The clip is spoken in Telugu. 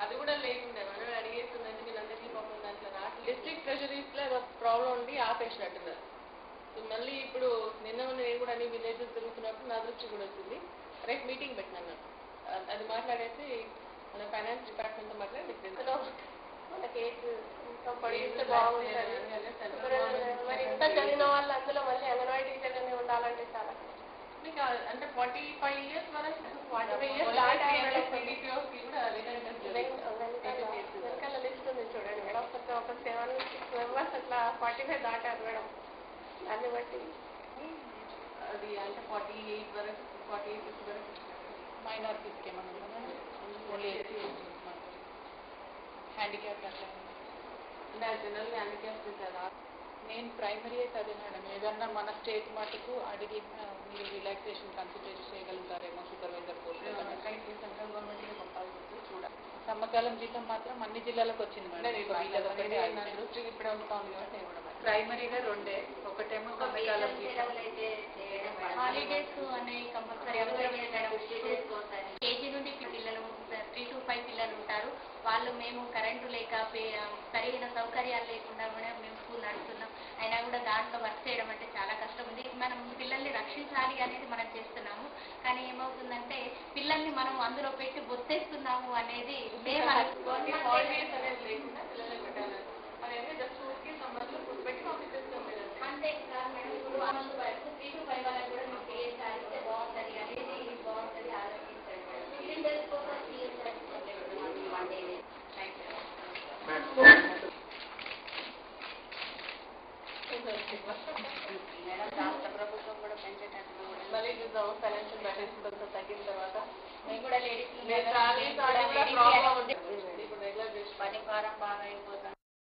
అది కూడా లేకుండే మనం అడిగేస్తుందంటే వీళ్ళందరికీ పాపం దాంట్లో రావట్లేదు డిస్ట్రిక్ట్ ట్రెజరీస్ లో ఏదో ప్రాబ్లం ఉండి ఆపేసినట్టున్నారు సో మళ్ళీ ఇప్పుడు నిన్న మొన్న నేను కూడా అన్ని విలేజెస్ తిరుగుతున్నప్పుడు నా దృష్టి కూడా వచ్చింది రేపు మీటింగ్ పెట్టినాను నేను అ- అది మాట్లాడేసి మన ఫైనాన్స్ డిపార్ట్మెంట్ తో మాట్లాడి అందులో మన కేసు ఇంకా పడిస్తే బాగుంటుంది ఇప్పుడు మరి ఇంత చదివిన వాళ్ళు అందులో మళ్ళీ అంగన్వాడీ టీచర్గానే ఉండాలంటే చాలా కష్టం. మీకు ఆ- అంటే ఫార్టీ ఫైవ్ ఇయర్స్ వరకు 45 years దాటి ఆవిడ PDPOs కి కూడా రిటైర్మెంట్ వెనక- వెనకాల వెనకాల లిస్ట్ ఉంది చూడండి మేడం ఒక ఒక సెవెన్ సిక్స్ మెంబర్స్ అట్లా ఫార్టీ ఫైవ్ దాటారు మేడం దాన్ని బట్టి అది అంటే ఫార్టీ ఎయిట్ వరకు ఫార్టీ ఎయిట్ ఫిఫ్టీ వరకు మైనార్టీస్కి ఏమన్నా ఓన్లీ హ్యాండిక్యాప్ అట్లా అంటే జనరల్ హ్యాండిక్యాప్స్ ఉంటారా నేను ప్రైమరీ చదివిన మేడం ఏదన్నా మన స్టేట్ మటుకు అడిగి ఆ, మీరు రిలాక్సేషన్ కన్సిడర్ చేయగలుగుతారేమో సూపర్వైజర్ పోస్ట్ అక్కడికి సెంట్రల్ గవర్నమెంట్ పంపాల్సి వస్తుంది చూడాలి సమకాలం జీతం మాత్రం అన్ని జిల్లాలకు వచ్చింది మేడం నేను వీళ్ళది ఒకటే నా ఆగింది. దృష్టికి ఇప్పుడే వస్తుంది కాబట్టి నేను కూడా మరి. ప్రైమరీగా రెండే ఒకటేమో సమకాలం జీతం హాలిడేస్ అనేవి కంపల్సరీ అవసరం మేడం కేజీ నుండి పిల్లలు త్రీ టు ఫైవ్ పిల్లలు ఉంటారు వాళ్ళు మేము కరెంటు లేక పే- సరైన సౌకర్యాలు లేకుండా కూడా మేము స్కూల్ నడుపుతున్నాం అయినా కూడా దాంట్లో వర్క్ చేయడం అంటే చాలా కష్టం ఉంది మనం పిల్లల్ని రక్షించాలి అనేది మనం చేస్తున్నాము కానీ ఏమవుతుందంటే పిల్లల్ని మనం అందులో పెట్టి బొత్తేస్తున్నాము అనేది మేము ఓన్లీ హాలిడేస్ అనేది లేకుండా పిల్లలకు పెట్టాలి అదేంటే జస్ట్ ఊరికి సమ్మర్లో ఫుడ్ పెట్టి పంపిస్తాం మేడం అంతే కాదు మేడం ఇప్పుడు మనం త్రీ టు ఫైవ్ వాళ్ళకి కూడా మీకు పిఎస్ఆర్ ఇస్తే బాగుంటుంది అనేది బాగుంటుంది ఆలోచించండి ఫిఫ్టీన్ డేస్ కోసం PSR one day thank you madam రాష్ట్ర ప్రభుత్వం కూడా పెంచేటట్టు మళ్ళీ చూద్దాం ఫైనాన్షియల్ బ్యాలెన్స్ కొంచెం తగ్గిన తర్వాత మేము కూడా లేడీస్ నేను రాలేదు అది కూడా ప్రాబ్లం ఉంది ఇప్పుడు రెగ్యులర్ పని భారం బాగా అయిపోతుంది